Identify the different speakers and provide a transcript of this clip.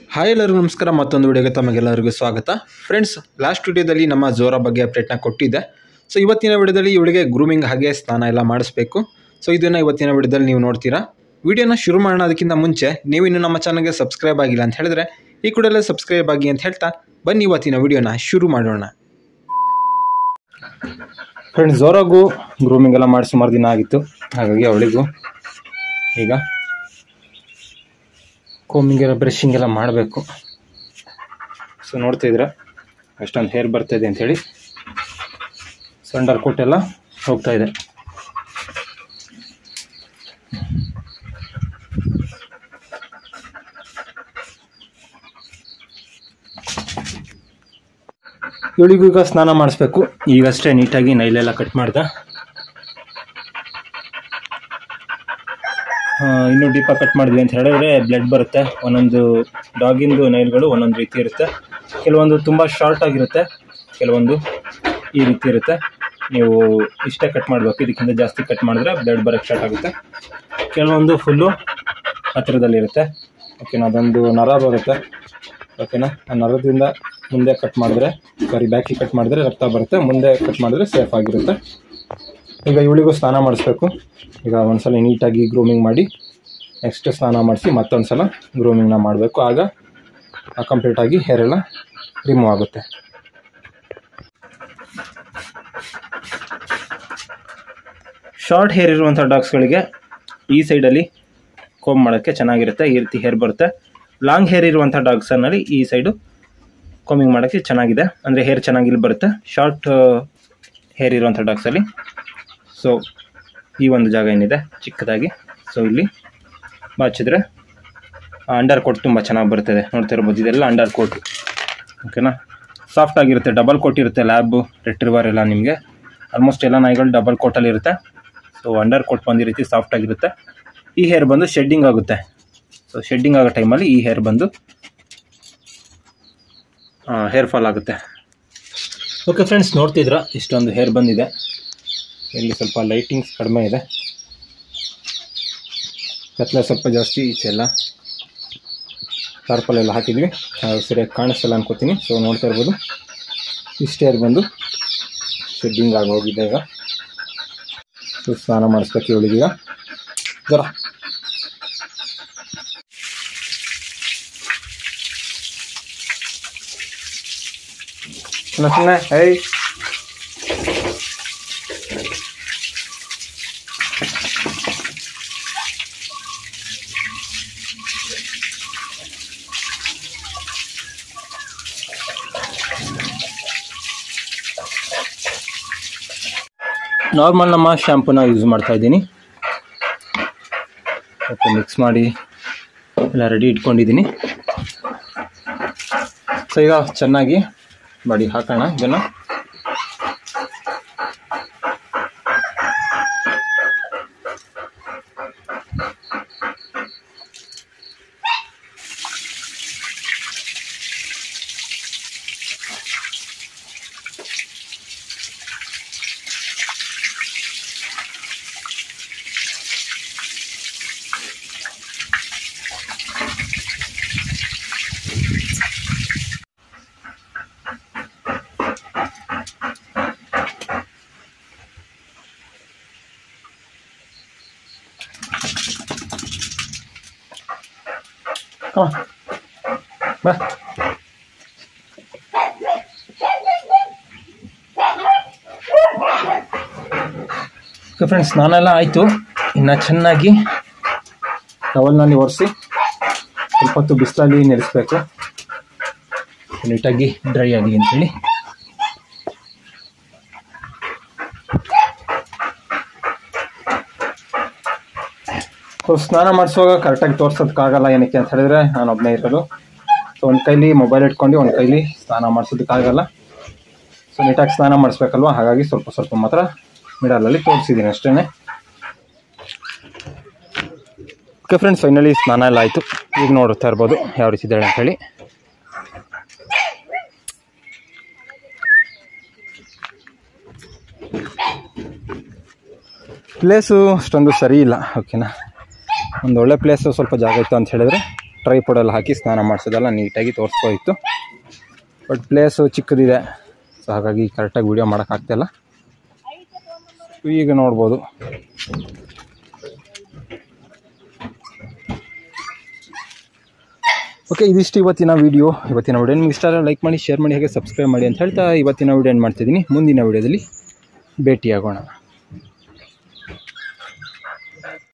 Speaker 1: Hi ಎಲ್ಲರಿಗೂ ನಮಸ್ಕಾರ ಮತ್ತೊಂದು ವಿಡಿಯೋಗೆ ತಮಗೆಲ್ಲರಿಗೂ ಸ್ವಾಗತ ಫ್ರೆಂಡ್ಸ್ ಲಾಸ್ಟ್ ವಿಡಿಯೋದಲ್ಲಿ ನಮ್ಮ ಜೋರ ಬಗ್ಗೆ ಅಪ್ಡೇಟ್ನ ಕೊಟ್ಟಿದ್ದೆ ಸೊ ಇವತ್ತಿನ ವಿಡಿಯೋದಲ್ಲಿ ಇವಳಿಗೆ ಗ್ರೂಮಿಂಗ್ ಹಾಗೆ ಸ್ನಾನ ಎಲ್ಲ ಮಾಡಿಸ್ಬೇಕು ಸೊ ಇದನ್ನು ಇವತ್ತಿನ ವಿಡಿಯೋದಲ್ಲಿ ನೀವು ನೋಡ್ತೀರಾ ವಿಡಿಯೋನ ಶುರು ಮಾಡೋಣ ಅದಕ್ಕಿಂತ ಮುಂಚೆ ನೀವು ಇನ್ನೂ ನಮ್ಮ ಚಾನಲ್ಗೆ ಸಬ್ಸ್ಕ್ರೈಬ್ ಆಗಿಲ್ಲ ಅಂತ ಹೇಳಿದ್ರೆ ಈ ಕೂಡಲೇ ಸಬ್ಸ್ಕ್ರೈಬ್ ಆಗಿ ಅಂತ ಹೇಳ್ತಾ ಬನ್ನಿ ಇವತ್ತಿನ ವಿಡಿಯೋನ ಶುರು ಮಾಡೋಣ ಫ್ರೆಂಡ್ಸ್ ಜೋರಾಗೂ ಗ್ರೂಮಿಂಗ್ ಎಲ್ಲ ಮಾಡಿ ಸುಮಾರು ದಿನ ಆಗಿತ್ತು ಹಾಗಾಗಿ ಅವಳಿಗೂ ಈಗ ಕೋಮಿಂಗ್ ಎಲ್ಲ ಬ್ರಷಿಂಗ್ ಎಲ್ಲ ಮಾಡಬೇಕು ಸೊ ನೋಡ್ತಾ ಇದ್ರೆ ಅಷ್ಟೊಂದು ಹೇರ್ ಬರ್ತಾಯಿದೆ ಅಂಥೇಳಿ ಸೊ ಅಂಡರ್ ಕೋಟ್ ಎಲ್ಲ ಹೋಗ್ತಾ ಇದೆ ಇವಳಿಗೂ ಈಗ ಸ್ನಾನ ಮಾಡಿಸ್ಬೇಕು ಈಗಷ್ಟೇ ನೀಟಾಗಿ ನೈಲೆಲ್ಲ ಕಟ್ ಮಾಡ್ದೆ ಆ, ಇನ್ನೂ ಡೀಪಾಗಿ ಕಟ್ ಮಾಡಿದ್ವಿ ಅಂತ ಹೇಳಿದ್ರೆ ಬ್ಲಡ್ ಬರುತ್ತೆ ಒಂದೊಂದು ಡಾಗಿಂದು ನೈಲ್ಗಳು ಒಂದೊಂದು ರೀತಿ ಇರುತ್ತೆ ಕೆಲವೊಂದು ತುಂಬ ಶಾರ್ಟ್ ಆಗಿರುತ್ತೆ ಕೆಲವೊಂದು ಈ ರೀತಿ ಇರುತ್ತೆ ನೀವು ಇಷ್ಟೇ ಕಟ್ ಮಾಡಬೇಕು ಇದಕ್ಕಿಂತ ಜಾಸ್ತಿ ಕಟ್ ಮಾಡಿದ್ರೆ ಬ್ಲಡ್ ಬರೋಕ್ಕೆ ಸ್ಟಾರ್ಟ್ ಆಗುತ್ತೆ ಕೆಲವೊಂದು ಫುಲ್ಲು ಹತ್ತಿರದಲ್ಲಿರುತ್ತೆ ಓಕೆನಾ ಅದೊಂದು ನರ ಬರುತ್ತೆ ಓಕೆನಾ ಆ ನರದಿಂದ ಮುಂದೆ ಕಟ್ ಮಾಡಿದ್ರೆ ಸಾರಿ ಬ್ಯಾಕಿಗೆ ಕಟ್ ಮಾಡಿದ್ರೆ ರಕ್ತ ಬರುತ್ತೆ ಮುಂದೆ ಕಟ್ ಮಾಡಿದ್ರೆ ಸೇಫ್ ಆಗಿರುತ್ತೆ ಈಗ ಇವಳಿಗೂ ಸ್ನಾನ ಮಾಡಿಸ್ಬೇಕು ಈಗ ಒಂದ್ಸಲ ನೀಟಾಗಿ ಗ್ರೂಮಿಂಗ್ ಮಾಡಿ ನೆಕ್ಸ್ಟ್ ಸ್ನಾನ ಮಾಡಿಸಿ ಮತ್ತೊಂದು ಸಲ ಗ್ರೂಮಿಂಗ್ನ ಮಾಡಬೇಕು ಆಗ ಕಂಪ್ಲೀಟಾಗಿ ಹೇರ್ ಎಲ್ಲ ರಿಮೂವ್ ಆಗುತ್ತೆ ಶಾರ್ಟ್ ಹೇರ್ ಇರುವಂಥ ಡಾಗ್ಸ್ಗಳಿಗೆ ಈ ಸೈಡಲ್ಲಿ ಕೋಮ್ ಮಾಡೋಕ್ಕೆ ಚೆನ್ನಾಗಿರುತ್ತೆ ಈ ರೀತಿ ಹೇರ್ ಬರುತ್ತೆ ಲಾಂಗ್ ಹೇರ್ ಇರುವಂಥ ಡಾಗ್ಸನ್ನಲ್ಲಿ ಈ ಸೈಡು ಕೋಮಿಂಗ್ ಮಾಡೋಕ್ಕೆ ಚೆನ್ನಾಗಿದೆ ಅಂದರೆ ಹೇರ್ ಚೆನ್ನಾಗಿ ಇಲ್ಲಿ ಬರುತ್ತೆ ಶಾರ್ಟ್ ಹೇರ್ ಇರುವಂಥ ಡಾಗ್ಸಲ್ಲಿ ಸೊ ಈ ಒಂದು ಜಾಗ ಏನಿದೆ ಚಿಕ್ಕದಾಗಿ ಸೊ ಇಲ್ಲಿ ಬಾಚಿದ್ರೆ ಅಂಡರ್ ಕೋಟ್ ತುಂಬ ಚೆನ್ನಾಗಿ ಬರ್ತದೆ ನೋಡ್ತಾ ಇರ್ಬೋದು ಇದೆಲ್ಲ ಅಂಡರ್ ಕೋಟ್ ಓಕೆನಾ ಸಾಫ್ಟ್ ಆಗಿರುತ್ತೆ ಡಬಲ್ ಕೋಟ್ ಇರುತ್ತೆ ಲ್ಯಾಬು ರೆಟ್ರಿವರ್ ಎಲ್ಲ ನಿಮಗೆ ಆಲ್ಮೋಸ್ಟ್ ಎಲ್ಲ ನಾಯಿಗಳು ಡಬಲ್ ಕೋಟಲ್ಲಿ ಇರುತ್ತೆ ಸೊ ಅಂಡರ್ ಕೋಟ್ ಬಂದು ಈ ರೀತಿ ಸಾಫ್ಟ್ ಆಗಿರುತ್ತೆ ಈ ಹೇರ್ ಬಂದು ಶೆಡ್ಡಿಂಗ್ ಆಗುತ್ತೆ ಸೊ ಶೆಡ್ಡಿಂಗ್ ಆಗೋ ಟೈಮಲ್ಲಿ ಈ ಹೇರ್ ಬಂದು ಹೇರ್ ಫಾಲ್ ಆಗುತ್ತೆ ಓಕೆ ಫ್ರೆಂಡ್ಸ್ ನೋಡ್ತಿದ್ರ ಇಷ್ಟೊಂದು ಹೇರ್ ಬಂದಿದೆ ಇಲ್ಲಿ ಸ್ವಲ್ಪ ಲೈಟಿಂಗ್ಸ್ ಕಡಿಮೆ ಇದೆ ಕತ್ಲೆ ಸ್ವಲ್ಪ ಜಾಸ್ತಿ ಈಚೆಲ್ಲ ಟಾರ್ಪಲ್ ಎಲ್ಲ ಹಾಕಿದ್ವಿ ಅದು ಸರಿಯಾಗಿ ಕಾಣಿಸ್ತಲ್ಲ ಅನ್ಕೋತೀನಿ ಸೊ ನೋಡ್ತಾ ಇರ್ಬೋದು ಇಷ್ಟು ಹೇರ್ ಬಂದು ಶೆಡ್ಡಿಂಗ್ ಆಗಿ ಹೋಗಿದೆ ಈಗ ಸೊ ಸ್ನಾನ ಮಾಡಿಸ್ಬೇಕು ಇವಳಿಗೀಗ ಜರ ಸುಮ್ಮನೆ ಏಯ್ ನಾರ್ಮಲ್ ನಮ್ಮ ಶ್ಯಾಂಪೂನ ಯೂಸ್ ಮಾಡ್ತಾ ಇದ್ದೀನಿ ಓಕೆ ಮಿಕ್ಸ್ ಮಾಡಿ ಎಲ್ಲ ರೆಡಿ ಇಟ್ಕೊಂಡಿದ್ದೀನಿ ಸೊ ಈಗ ಚೆನ್ನಾಗಿ ಮಾಡಿ ಹಾಕೋಣ ಇದನ್ನು Come on. ಬಾ ಓಕೆ ಫ್ರೆಂಡ್ಸ್ ಸ್ನಾನ ಆಯಿತು ಇನ್ನು ಚೆನ್ನಾಗಿ ಟವಲ್ನಲ್ಲಿ ಒರೆಸಿ ಸ್ವಲ್ಪ ಹೊತ್ತು ಬಿಸಿಲಲ್ಲಿ ನೆಲೆಸ್ಬೇಕು ನೀಟಾಗಿ ಡ್ರೈ ಆಗಿ ಅಂತೇಳಿ ಸೊ ಸ್ನಾನ ಮಾಡಿಸುವಾಗ ಕರೆಕ್ಟಾಗಿ ತೋರ್ಸೋದಕ್ಕಾಗಲ್ಲ ಏನಕ್ಕೆ ಅಂತ ಹೇಳಿದ್ರೆ ನಾನು ಒಬ್ಬನೇ ಇರೋದು ಸೊ ಒಂದು ಕೈಲಿ ಮೊಬೈಲ್ ಇಟ್ಕೊಂಡು ಒಂದು ಕೈಲಿ ಸ್ನಾನ ಮಾಡಿಸೋದಕ್ಕಾಗಲ್ಲ ಸೊ ನೀಟಾಗಿ ಸ್ನಾನ ಮಾಡಿಸ್ಬೇಕಲ್ವ ಹಾಗಾಗಿ ಸ್ವಲ್ಪ ಸ್ವಲ್ಪ ಮಾತ್ರ ಮಿಡಲಲ್ಲಿ ತೋರಿಸಿದ್ದೀನಿ ಅಷ್ಟೇ ಓಕೆ ಫ್ರೆಂಡ್ಸ್ ಫೈನಲಿ ಸ್ನಾನ ಎಲ್ಲ ಆಯಿತು ಈಗ ನೋಡುತ್ತಾ ಇರ್ಬೋದು ಯಾವ ರೀತಿ ಇದ್ದಾಳೆ ಅಂತೇಳಿ ಪ್ಲೇಸು ಅಷ್ಟೊಂದು ಸರಿ ಇಲ್ಲ ಓಕೆನಾ ಒಂದು ಒಳ್ಳೆ ಪ್ಲೇಸು ಸ್ವಲ್ಪ ಜಾಗ ಇತ್ತು ಅಂತ ಹೇಳಿದ್ರೆ
Speaker 2: ಟ್ರೈಪೋಡೆಲ್ಲ ಹಾಕಿ ಸ್ನಾನ ಮಾಡಿಸೋದೆಲ್ಲ ನೀಟಾಗಿ ತೋರಿಸ್ಬೋದಿತ್ತು ಬಟ್ ಪ್ಲೇಸು ಚಿಕ್ಕದಿದೆ ಸೊ ಹಾಗಾಗಿ ಕರೆಕ್ಟಾಗಿ ವೀಡಿಯೋ ಮಾಡೋಕ್ಕಾಗ್ತಾಯಿಲ್ಲ ಈಗ ನೋಡ್ಬೋದು ಓಕೆ ಇದಿಷ್ಟು ಇವತ್ತಿನ ವೀಡಿಯೋ ಇವತ್ತಿನ ವಿಡಿಯೋ ನಿಮ್ಗೆ ಇಷ್ಟ ಲೈಕ್ ಮಾಡಿ ಶೇರ್ ಮಾಡಿ ಹಾಗೆ ಸಬ್ಸ್ಕ್ರೈಬ್ ಮಾಡಿ ಅಂತ ಹೇಳ್ತಾ ಇವತ್ತಿನ ವಿಡಿಯೋ ಏನು ಮಾಡ್ತಿದ್ದೀನಿ ಮುಂದಿನ ವಿಡಿಯೋದಲ್ಲಿ ಭೇಟಿಯಾಗೋಣ